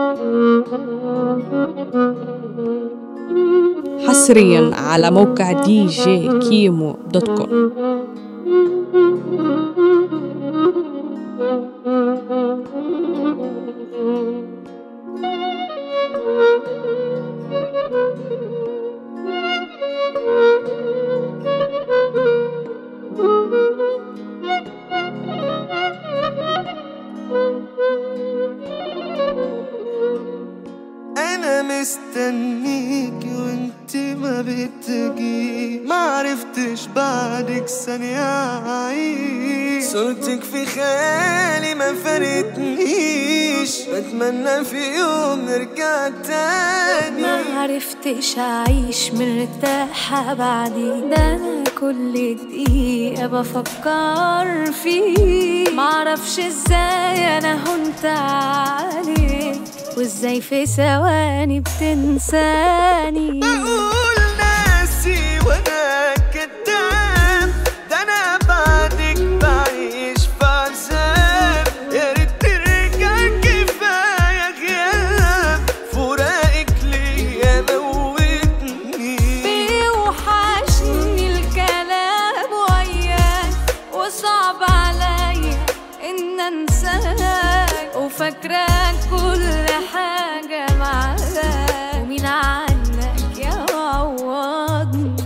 حصريا على موقع دي جي كيمو دوت كوم انا مستنيك وانت ما بتجي ما عرفتش بعدك ثانية اعيش صورتك في خيالي ما فارقتنيش بتمنى في يوم نرجع تاني ما عرفتش اعيش مرتاحة بعدي ده انا كل دقيقة بفكر فيه معرفش ازاي انا هنت عليك وازاي في ثواني بتنساني بقول ناسي وانا كداب ده انا بعدك بعيش في عذاب يا ريت ترجع كفايه غياب فراقك ليا موتني بيوحشني الكلام وياك وصعب عليا ان انساك وفاكراك كل حاجة معاك ومين عنك يعوضني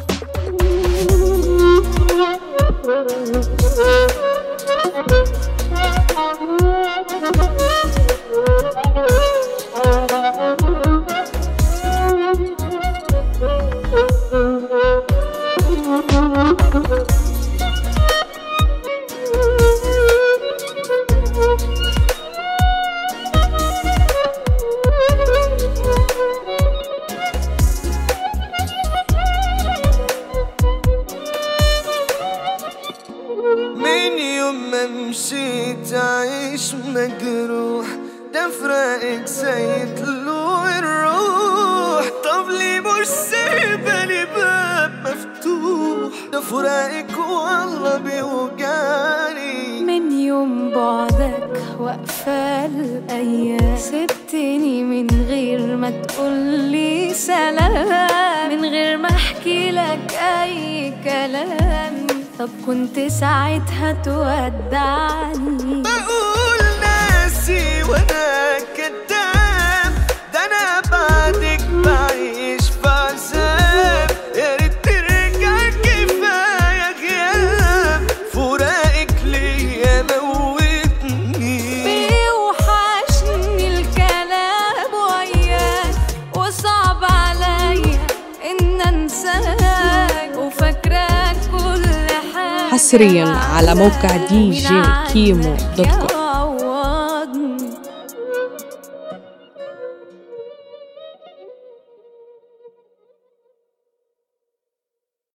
من يوم ما مشيت عايش مجروح ده فراقك زي طلوع الروح طب ليه مش سايبة لي باب مفتوح ده فراقك والله بيوجعني من يوم بعدك واقفة الأيام سبتني من غير ما تقولي سلام من غير ما أحكي لك أي كلام طب كنت ساعتها تودعني بقول ناسي وانا كداب ده انا بعدك بعيش في عذاب يا ريت ترجع كفايه غياب فراقك ليا موتني بيوحشني الكلام وياك وصعب عليا ان انساك وفاكراك كل حاجة حصريا على موقع دي جي معاك كيمو دوت كوم